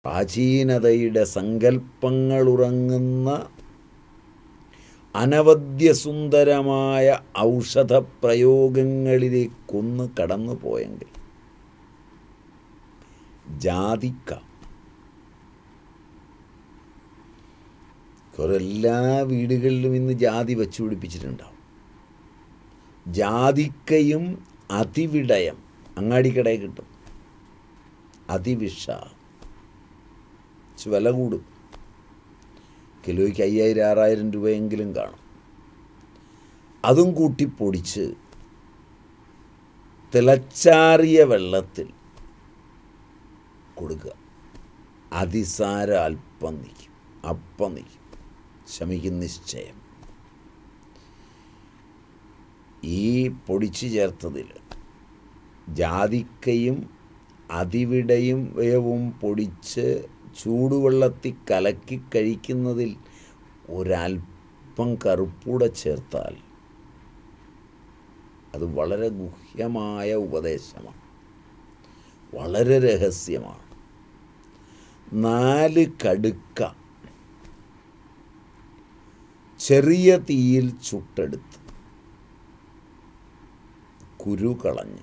പ്രാചീനതയുടെ സങ്കല്പങ്ങളുറങ്ങുന്ന അനവദ്യസുന്ദരമായ ഔഷധപ്രയോഗങ്ങളിലേക്കൊന്ന് കടന്നു പോയെങ്കിൽ ജാതിക്ക കുറെ എല്ലാ വീടുകളിലും ഇന്ന് ജാതി വെച്ചു പിടിപ്പിച്ചിട്ടുണ്ടാവും ജാതിക്കയും അതിവിടയം അങ്ങാടിക്കടയിൽ കിട്ടും അതിവിഷ ഇച്ചിരി വില കൂടും കിലോയ്ക്ക് അയ്യായിരം ആറായിരം രൂപയെങ്കിലും കാണും അതും കൂട്ടി പൊടിച്ച് തിളച്ചാറിയ വെള്ളത്തിൽ കൊടുക്കുക അതിസാര അല്പം നിൽക്കും അപ്പം നിൽക്കും ശമിക്കും നിശ്ചയം ഈ പൊടിച്ചു ചേർത്തതിൽ ജാതിക്കയും അതിവിടയും വേവും പൊടിച്ച് ചൂടുവെള്ളത്തിൽ കലക്കി കഴിക്കുന്നതിൽ ഒരല്പം കറുപ്പൂടെ ചേർത്താൽ അത് വളരെ ഗുഹ്യമായ ഉപദേശമാണ് വളരെ രഹസ്യമാണ് നാല് കടുക്ക ചെറിയ തീയിൽ ചുട്ടെടുത്ത് കുരു കളഞ്ഞ്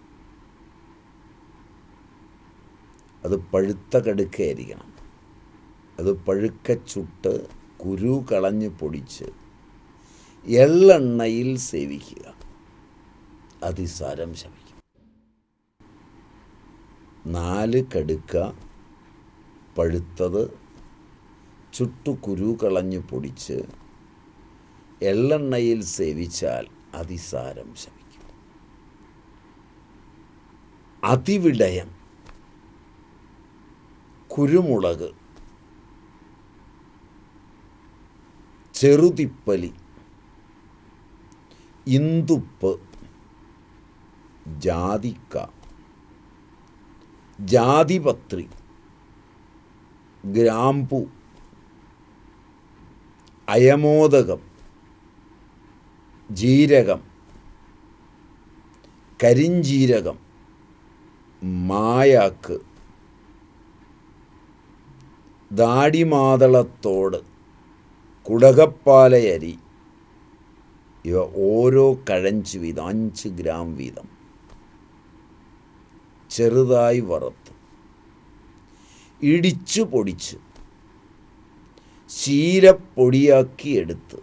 അത് പഴുത്ത കടുക്കയായിരിക്കണം അത് പഴുക്ക ചുട്ട് കുരു കളഞ്ഞ് പൊടിച്ച് എള്ളെണ്ണയിൽ സേവിക്കുക അതിസാരം ശമിക്കും നാല് കടുക്ക പഴുത്തത് ചുട്ടു കുരു കളഞ്ഞ് പൊടിച്ച് എള്ളെണ്ണയിൽ സേവിച്ചാൽ അതിസാരം ശമിക്കും അതിവിടയം കുരുമുളക് ചെറുതിപ്പലി ഇന്തുപ്പ് ജാതിക്ക ജാതിപത്രി ഗ്രാമ്പു അയമോദകം ജീരകം കരിഞ്ജീരകം മായാക്ക് ദാടിമാതളത്തോട് കുടകപ്പാലയരി ഇവ ഓരോ കഴഞ്ച് വീതം അഞ്ച് ഗ്രാം വീതം ചെറുതായി വറുത്ത് ഇടിച്ചു പൊടിച്ച് ശീലപ്പൊടിയാക്കി എടുത്ത്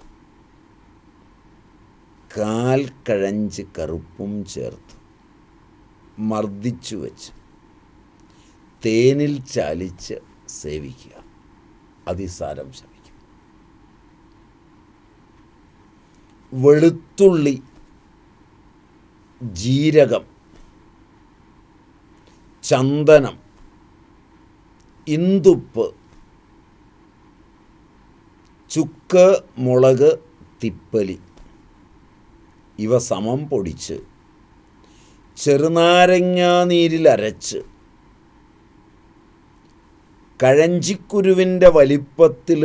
കാൽ കഴഞ്ച് കറുപ്പും ചേർത്ത് മർദ്ദിച്ചു വെച്ച് തേനിൽ ചാലിച്ച് സേവിക്കുക അതിസാരം ശമിക്കും വെളുത്തുള്ളി ജീരകം ചന്ദനം ഇന്തുപ്പ് ചുക്ക് മുളക് തിപ്പലി ഇവ സമം പൊടിച്ച് ചെറുനാരങ്ങാ നീരിൽ അരച്ച് കഴഞ്ചിക്കുരുവിൻ്റെ വലിപ്പത്തിൽ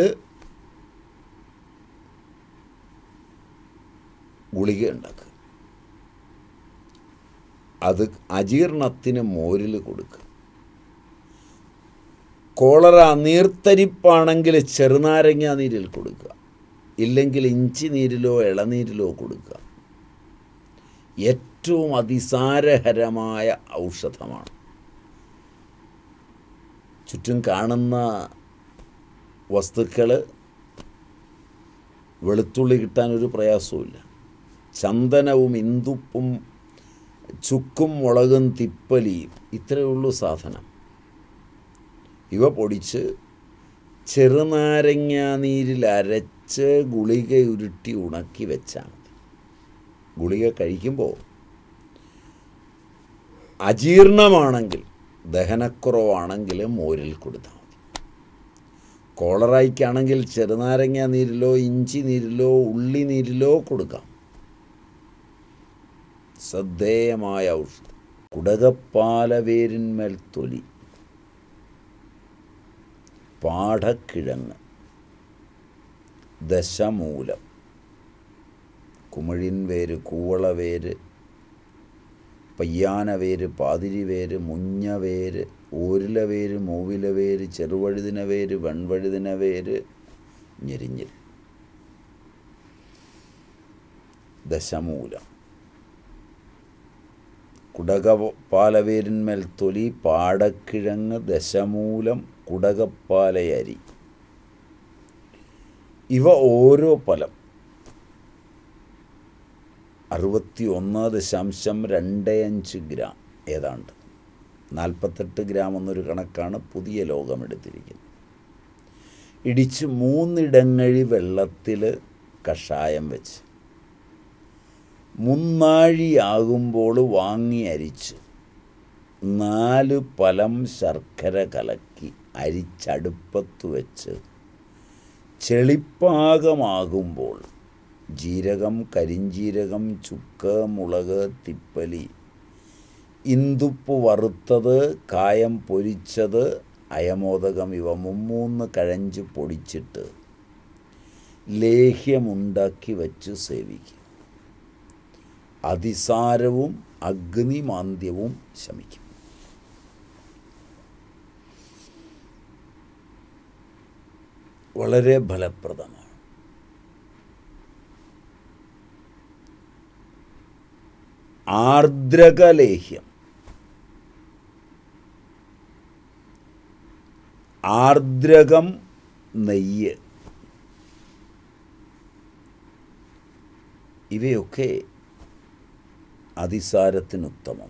ഗുളിക ഉണ്ടാക്കുക അത് അജീർണത്തിന് മോരിൽ കൊടുക്കുക കോളറ നീർത്തരിപ്പാണെങ്കിൽ ചെറുനാരങ്ങ നീരിൽ കൊടുക്കുക ഇല്ലെങ്കിൽ ഇഞ്ചി നീരിലോ ഇളനീരിലോ കൊടുക്കുക ഏറ്റവും അതിസാരഹരമായ ഔഷധമാണ് ചുറ്റും കാണുന്ന വസ്തുക്കൾ വെളുത്തുള്ളി കിട്ടാനൊരു പ്രയാസവുമില്ല ചന്ദനവും ഇന്ദുപ്പും ചുക്കും മുളകും തിപ്പലിയും ഇത്രയേ ഉള്ളൂ സാധനം ഇവ പൊടിച്ച് ചെറുനാരങ്ങ നീരിൽ അരച്ച് ഗുളിക ഉരുട്ടി ഉണക്കി വെച്ചാൽ മതി ഗുളിക കഴിക്കുമ്പോൾ അജീർണമാണെങ്കിൽ ദഹനക്കുറവാണെങ്കിൽ മോരിൽ കൊടുത്താൽ മതി കോളറായിക്കാണെങ്കിൽ ചെറുനാരങ്ങ നീരിലോ ഇഞ്ചി നീരിലോ ഉള്ളി നീരിലോ കൊടുക്കാം ശ്രദ്ധേയമായ ഔഷധം കുടകപ്പാലവേരിന്മേൽ തൊലി പാടക്കിഴങ്ങ് ദശമൂലം കുമിഴിൻ വേര് കൂവളവേര് പയ്യാനവേര് പാതിരിവേര് മുഞ്ഞവേര് ഓരില വേര് മൂവില വേര് ചെറുവഴുതിന വേര് വെൺവഴുതിന വേര് ഞെരിഞ്ഞിൽ ദശമൂലം കുടകപ്പാലവേരിന്മേൽ തൊലി പാടക്കിഴങ്ങ് ദശമൂലം കുടകപ്പാലയരി ഇവ ഓരോ ഫലം അറുപത്തി ഒന്ന് ദശാംശം രണ്ട് അഞ്ച് ഗ്രാം ഏതാണ്ട് നാൽപ്പത്തെട്ട് ഗ്രാം എന്നൊരു കണക്കാണ് പുതിയ ലോകമെടുത്തിരിക്കുന്നത് ഇടിച്ച് മൂന്നിടങ്ങഴി വെള്ളത്തിൽ കഷായം വെച്ച് മുന്നാഴിയാകുമ്പോൾ വാങ്ങി അരിച്ച് നാല് പലം ശർക്കര കലക്കി അരിച്ചടുപ്പത്ത് വെച്ച് ചെളിപ്പാകമാകുമ്പോൾ ജീരകം കരിഞ്ജീരകം ചുക്ക് മുളക് തിപ്പലി ഇന്തുപ്പ് വറുത്തത് കായം പൊരിച്ചത് അയമോദകം ഇവ മുമ്മൂന്ന് കഴഞ്ച് പൊടിച്ചിട്ട് ലേഹ്യമുണ്ടാക്കി വച്ച് സേവിക്കും അതിസാരവും അഗ്നിമാന്ദ്യവും ശമിക്കും വളരെ ഫലപ്രദമാണ് ആർദ്രകലേഹ്യം ആർദ്രകം നെയ്യ് ഇവയൊക്കെ അതിസാരത്തിന് ഉത്തമമാണ്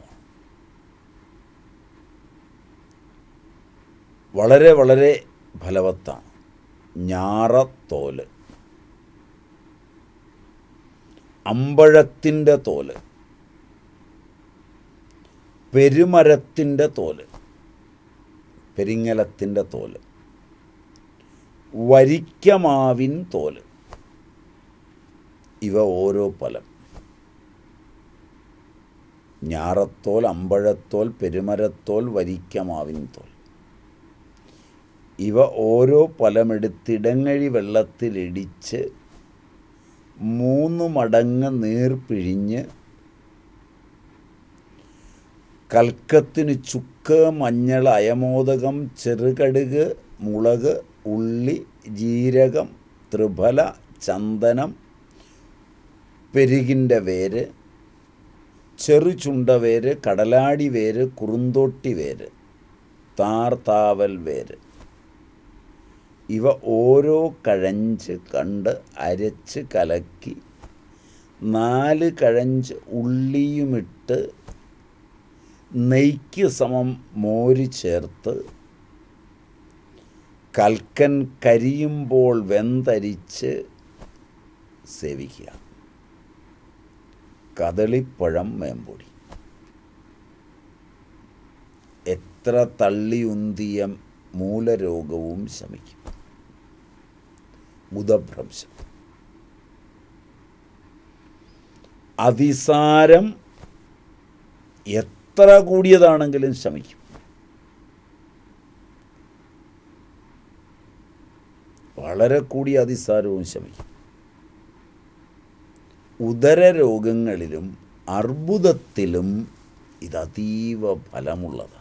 വളരെ വളരെ ഫലവത്താണ് ഞാറത്തോല് അമ്പഴത്തിൻ്റെ തോല് പെരുമരത്തിൻ്റെ തോല് പെരിങ്ങലത്തിൻ്റെ തോല് വരിക്കമാവിൻ തോല് ഇവ ഓരോ ഫലം ഞാറത്തോൽ അമ്പഴത്തോൽ പെരുമരത്തോൽ വരിക്കമാവിൻ തോൽ ഇവ ഓരോ ഫലമെടുത്തിടങ്ങഴി വെള്ളത്തിലിടിച്ച് മൂന്ന് മടങ്ങ് നീർ പിഴിഞ്ഞ് കൽക്കത്തിന് ചുക്ക് മഞ്ഞൾ അയമോദകം ചെറുകടുക് മുളക് ഉള്ളി ജീരകം ത്രിഫല ചന്ദനം പെരുകിൻ്റെ വേര് ചെറുചുണ്ടവേര് കടലാടി വേര് കുറുന്തോട്ടി വേര് താർത്താവൽ വേര് ഇവ ഓരോ കഴഞ്ച് കണ്ട് അരച്ച് കലക്കി നാല് കഴഞ്ച് ഉള്ളിയുമിട്ട് നെയ്ക്ക് സമം മോര് ചേർത്ത് കൽക്കൻ കരിയുമ്പോൾ വെന്തരിച്ച് സേവിക്കുക കദളിപ്പഴം മേമ്പൊടി എത്ര തള്ളിയുന്തിയ മൂലരോഗവും ശമിക്കും ബുധഭ്രംശം അതിസാരം എത്ര കൂടിയതാണെങ്കിലും ശമിക്കും വളരെ കൂടിയ അതിസാരവും ശമിക്കും ഉദരരോഗങ്ങളിലും അർബുദത്തിലും ഇത് അതീവ ഫലമുള്ളതാണ്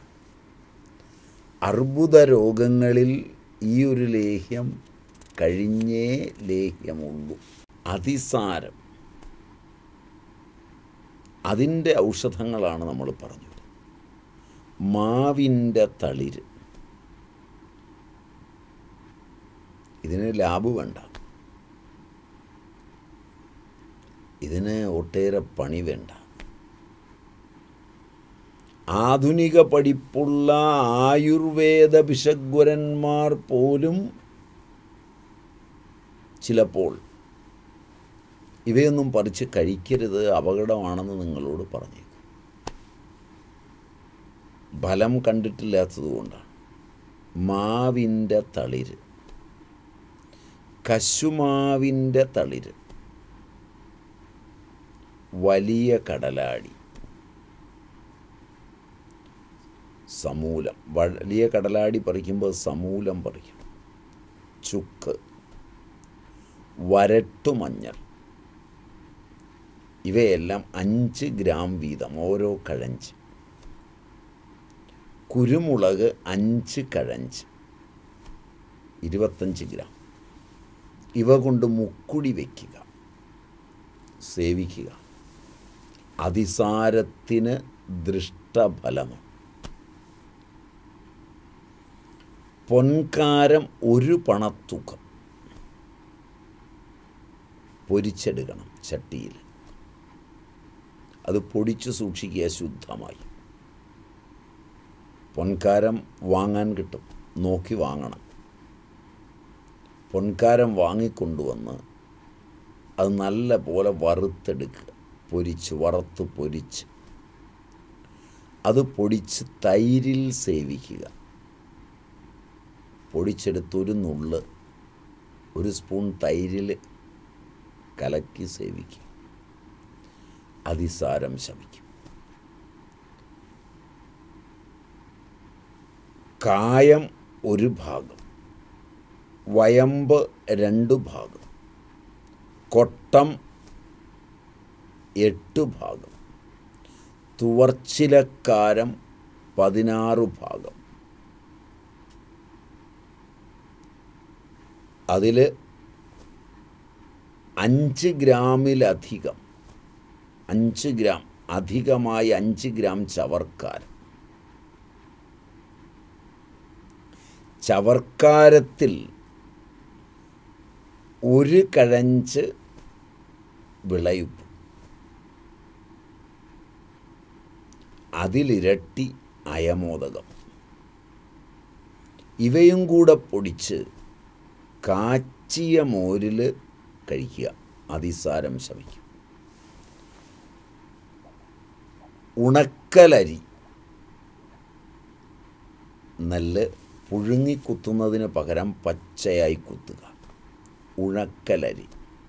അർബുദ രോഗങ്ങളിൽ ഈ ഒരു ലേഹ്യം കഴിഞ്ഞേ ലേഹ്യമുള്ളൂ അതിസാരം അതിൻ്റെ ഔഷധങ്ങളാണ് നമ്മൾ പറഞ്ഞത് മാവിൻ്റെ തളിര് ഇതിന് ലാഭ് വേണ്ട ഇതിന് ഒട്ടേറെ പണി വേണ്ട ആധുനിക പഠിപ്പുള്ള ആയുർവേദ ഭിഷഗ്വരന്മാർ പോലും ചിലപ്പോൾ ഇവയൊന്നും പറിച്ച് കഴിക്കരുത് അപകടമാണെന്ന് നിങ്ങളോട് പറഞ്ഞേക്കും ഫലം കണ്ടിട്ടില്ലാത്തതുകൊണ്ടാണ് മാവിൻ്റെ തളിര് കശുമാവിൻ്റെ തളിര് വലിയ കടലാടി സമൂലം വലിയ കടലാടി പറിക്കുമ്പോൾ സമൂലം പറിക്കും ചുക്ക് വരട്ടുമഞ്ഞൾ ഇവയെല്ലാം അഞ്ച് ഗ്രാം വീതം ഓരോ കഴഞ്ച് കുരുമുളക് അഞ്ച് കഴഞ്ച് ഇരുപത്തഞ്ച് ഗ്രാം ഇവ കൊണ്ട് മുക്കുടി വയ്ക്കുക സേവിക്കുക അതിസാരത്തിന് ദൃഷ്ടഫലമാണ് പൊൻകാരം ഒരു പണത്തുകം പൊരിച്ചെടുക്കണം ചട്ടിയിൽ അത് പൊടിച്ച് സൂക്ഷിക്കുക ശുദ്ധമായി പൊൻകാരം വാങ്ങാൻ കിട്ടും നോക്കി വാങ്ങണം പൊൻകാരം വാങ്ങിക്കൊണ്ടുവന്ന് അത് നല്ല പോലെ വറുത്തെടുക്കുക പൊരിച്ച് വറുത്ത് പൊരിച്ച് അത് പൊടിച്ച് തൈരിൽ സേവിക്കുക പൊടിച്ചെടുത്തൊരു നുള്ള് ഒരു സ്പൂൺ തൈരിൽ കലക്കി സേവിക്കുക അതിസാരം ശമിക്കും കായം ഒരു ഭാഗം വയമ്പ് രണ്ട് ഭാഗം കൊട്ടം എട്ട് ഭാഗം തുവർച്ചിലക്കാരം പതിനാറ് ഭാഗം അതിൽ അഞ്ച് ഗ്രാമിലധികം അഞ്ച് ഗ്രാം അധികമായി അഞ്ച് ഗ്രാം ചവർക്കാരം ചവർക്കാരത്തിൽ ഒരു കഴഞ്ച് വിളയുപ്പ് അതിലിരട്ടി അയമോദകം ഇവയും കൂടെ പൊടിച്ച് കാച്ചിയ മോരിൽ കഴിക്കുക അതിസാരം ശമിക്കും ഉണക്കലരി നെല്ല് പുഴുങ്ങി കുത്തുന്നതിന് പകരം പച്ചയായി കുത്തുക ഉണക്കലരി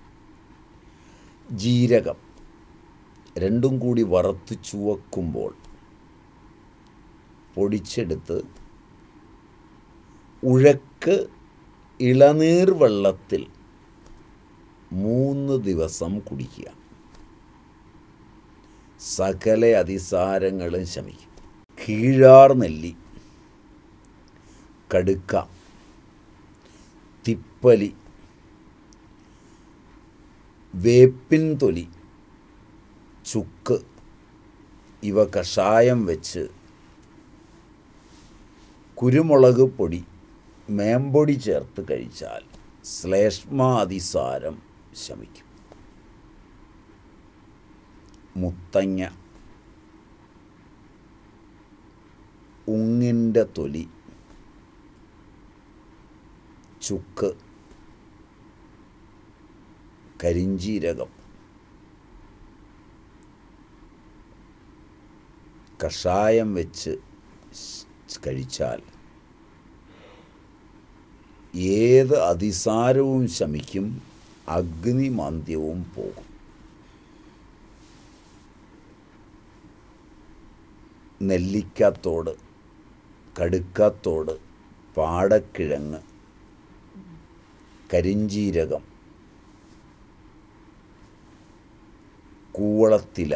ജീരകം രണ്ടും കൂടി വറുത്ത് ചുവക്കുമ്പോൾ പൊടിച്ചെടുത്ത് ഉഴക്ക് ഇളനീർ വെള്ളത്തിൽ മൂന്ന് ദിവസം കുടിക്കുക സകല അതിസാരങ്ങളും ശമിക്കും കീഴാർ നെല്ലി കടുക്ക തിപ്പലി വേപ്പിൻ തൊലി ചുക്ക് ഇവ കഷായം വെച്ച് കുരുമുളക് പൊടി മേമ്പൊടി ചേർത്ത് കഴിച്ചാൽ ശ്ലേഷ്മാതിസാരം ശമിക്കും മുത്തങ്ങ ഉങ്ങിൻ്റെ തൊലി ചുക്ക് കരിഞ്ചീരകം കഷായം വെച്ച് കഴിച്ചാൽ ഏത് അതിസാരവും ശമിക്കും അഗ്നിമാന്ദ്യവും പോകും നെല്ലിക്കാത്തോട് കടുക്കാത്തോട് പാടക്കിഴങ്ങ് കരിഞ്ചീരകം കൂവളത്തില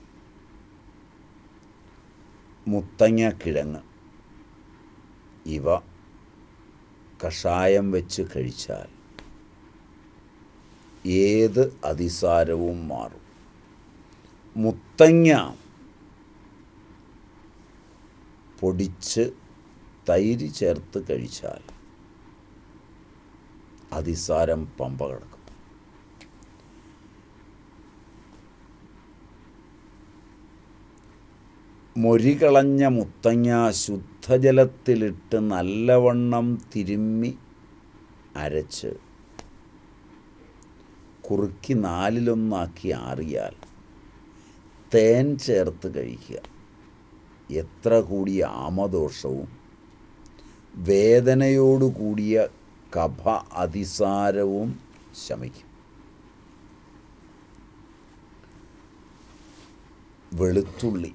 മുത്തങ്ങക്കിഴങ്ങ് ഇവ കഷായം വെച്ച് കഴിച്ചാൽ ഏത് അതിസാരവും മാറും മുത്തങ്ങ പൊടിച്ച് തൈര് ചേർത്ത് കഴിച്ചാൽ അതിസാരം പമ്പ കിടക്കും മൊരികളഞ്ഞ മുത്തങ്ങ ശുദ്ധജലത്തിലിട്ട് നല്ലവണ്ണം തിരുമ്മി അരച്ച് കുറുക്കി നാലിലൊന്നാക്കി ആറിയാൽ തേൻ ചേർത്ത് കഴിക്കുക എത്ര കൂടിയ ആമദോഷവും വേദനയോടു കൂടിയ കഫ അതിസാരവും ശമിക്കും വെളുത്തുള്ളി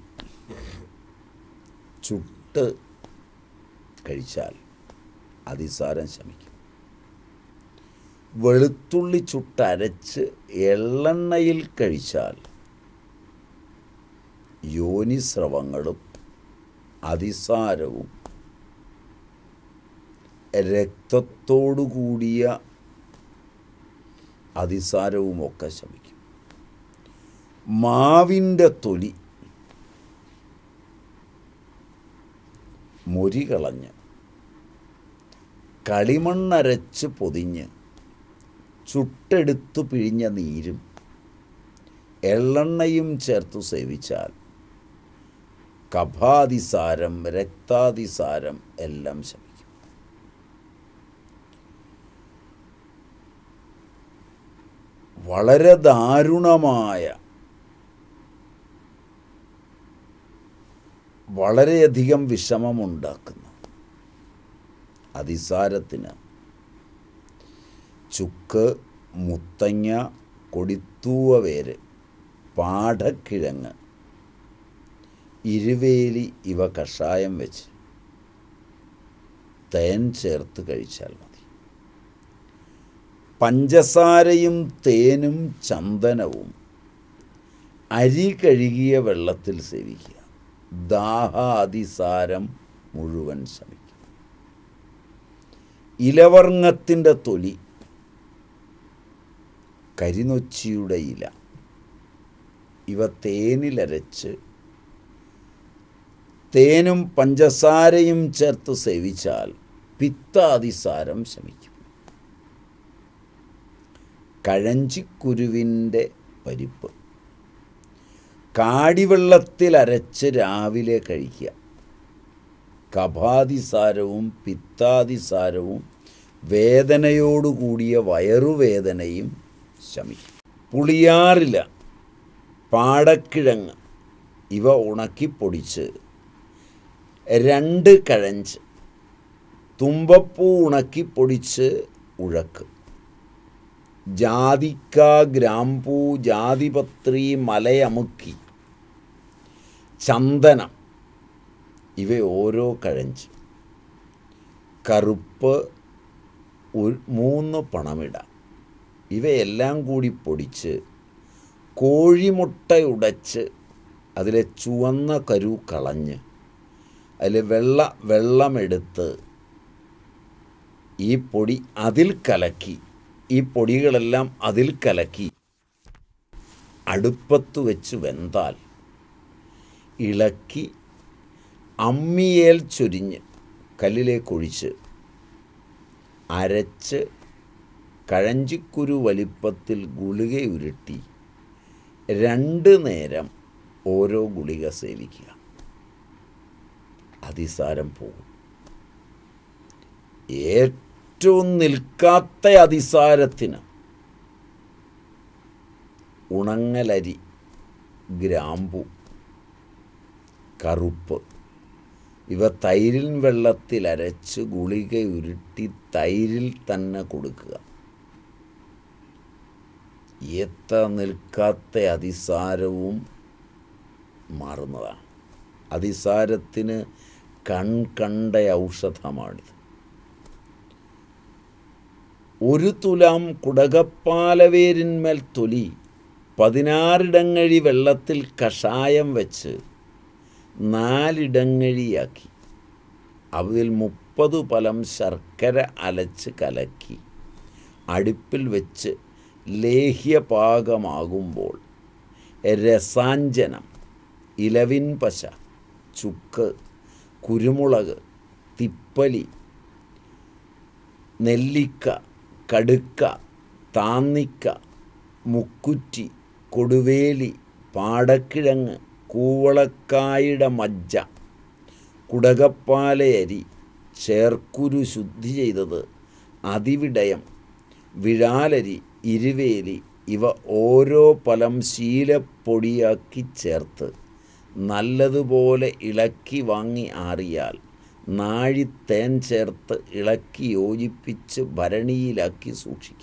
ചുട്ട് കഴിച്ചാൽ അതിസാരം ശമിക്കും വെളുത്തുള്ളി ചുട്ടരച്ച് എള്ളെണ്ണയിൽ കഴിച്ചാൽ യോനിസ്രവങ്ങളും അതിസാരവും രക്തത്തോടു കൂടിയ അതിസാരവുമൊക്കെ ശമിക്കും മാവിൻ്റെ തൊലി മൊരി കളഞ്ഞ് കളിമണ്ണരച്ച് പൊതിഞ്ഞ് ചുട്ടെടുത്തു പിഴിഞ്ഞ നീരും എള്ളെണ്ണയും ചേർത്തു സേവിച്ചാൽ കഫാതിസാരം രക്താതിസാരം എല്ലാം ശമിക്കും വളരെ ദാരുണമായ വളരെയധികം വിഷമമുണ്ടാക്കുന്ന അതിസാരത്തിന് ചുക്ക് മുത്തങ്ങ കൊടിത്തൂവ വേര് പാടക്കിഴങ്ങ് ഇരുവേലി ഇവ കഷായം വെച്ച് തേൻ ചേർത്ത് കഴിച്ചാൽ മതി പഞ്ചസാരയും തേനും ചന്ദനവും അരി കഴുകിയ വെള്ളത്തിൽ സേവിക്കുക ദാഹാതിസാരം മുഴുവൻ ശമിക്കും ഇലവർങ്ങത്തിൻ്റെ തൊലി കരിനൊച്ചിയുടെ ഇല ഇവ തേനിലരച്ച് തേനും പഞ്ചസാരയും ചേർത്ത് സേവിച്ചാൽ പിത്താതിസാരം ശമിക്കും കഴഞ്ചിക്കുരുവിൻ്റെ പരിപ്പ് കാടിവെള്ളത്തിൽ അരച്ച് രാവിലെ കഴിക്കുക കഫാതിസാരവും പിത്താതിസാരവും വേദനയോടുകൂടിയ വയറുവേദനയും ശമിക്കും പുളിയാറില പാടക്കിഴങ്ങ് ഇവ ഉണക്കിപ്പൊടിച്ച് രണ്ട് കഴഞ്ച് തുമ്പപ്പൂ ഉണക്കിപ്പൊടിച്ച് ഉഴക്ക് ജാതിക്ക ഗ്രാമ്പൂ ജാതിപത്രി മലയമുക്കി ചന്ദനം ഇവ ഓരോ കഴഞ്ച് കറുപ്പ് ഒരു മൂന്ന് പണമിട ഇവയെല്ലാം കൂടി പൊടിച്ച് കോഴിമുട്ട ഉടച്ച് അതിലെ ചുവന്ന കരു കളഞ്ഞ് അതിൽ വെള്ള വെള്ളമെടുത്ത് ഈ പൊടി അതിൽ കലക്കി ഈ പൊടികളെല്ലാം അതിൽ കലക്കി അടുപ്പത്ത് വെച്ച് വെന്താൽ ഇളക്കി അമ്മിയേൽ ചൊരിഞ്ഞ് കല്ലിലേക്കൊഴിച്ച് അരച്ച് കഴഞ്ചിക്കുരു വലിപ്പത്തിൽ ഗുളിക ഉരുട്ടി രണ്ട് നേരം ഓരോ ഗുളിക സേവിക്കുക അതിസാരം പോകും ഏറ്റവും നിൽക്കാത്ത അതിസാരത്തിന് ഉണങ്ങലരി ഗ്രാമ്പു കറുപ്പ് ഇവ തൈരിൽ വെള്ളത്തിൽ അരച്ച് ഗുളിക ഉരുട്ടി തൈരിൽ തന്നെ കൊടുക്കുക എത്ര നിൽക്കാത്ത അതിസാരവും മാറുന്നതാണ് അതിസാരത്തിന് കൺ കണ്ട ഔഷധമാണിത് ഒരു തുലാം കുടകപ്പാലവേരിന്മേൽ തൊലി പതിനാറിടങ്ങഴി വെള്ളത്തിൽ കഷായം വെച്ച് നാലിടങ്ങഴിയാക്കി അതിൽ മുപ്പത് പലം ശർക്കര അലച്ച് കലക്കി അടുപ്പിൽ വെച്ച് ലേഹ്യപാകമാകുമ്പോൾ രസാഞ്ജനം ഇലവിൻ പശ ചുക്ക് കുരുമുളക് തിപ്പലി നെല്ലിക്ക കടുക്ക താന്നിക്ക മുക്കുറ്റി കൊടുവേലി പാടക്കിഴങ്ങ് കൂവളക്കായുടെ മജ്ജ കുടകപ്പാലയരി ചേർക്കുരു ശുദ്ധി ചെയ്തത് അതിവിടയം വിഴാലരി ഇരുവേലി ഇവ ഓരോ പലം ശീലപ്പൊടിയാക്കി ചേർത്ത് നല്ലതുപോലെ ഇളക്കി വാങ്ങി ആറിയാൽ നാഴി തേൻ ചേർത്ത് ഇളക്കി യോജിപ്പിച്ച് ഭരണിയിലാക്കി സൂക്ഷിക്കുക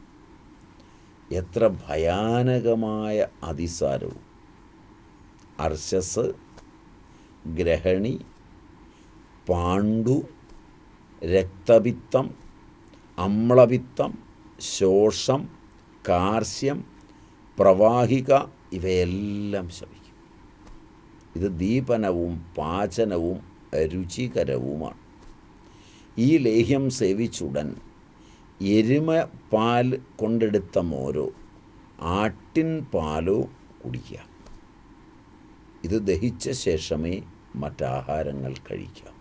എത്ര ഭയാനകമായ അതിസാരവും അർശസ് ഗ്രഹണി പാണ്ഡു രക്തപിത്തം അമ്ലപിത്തം ശോഷം കാർശ്യം പ്രവാഹിക ഇവയെല്ലാം ശമിക്കും ഇത് ദീപനവും പാചനവും രുചികരവുമാണ് ഈ ലേഹ്യം സേവിച്ചുടൻ എരുമ പാൽ കൊണ്ടെടുത്ത മോരോ ആട്ടിൻ പാലോ കുടിക്കുക ഇത് ദഹിച്ച ശേഷമേ മറ്റാഹാരങ്ങൾ കഴിക്കാം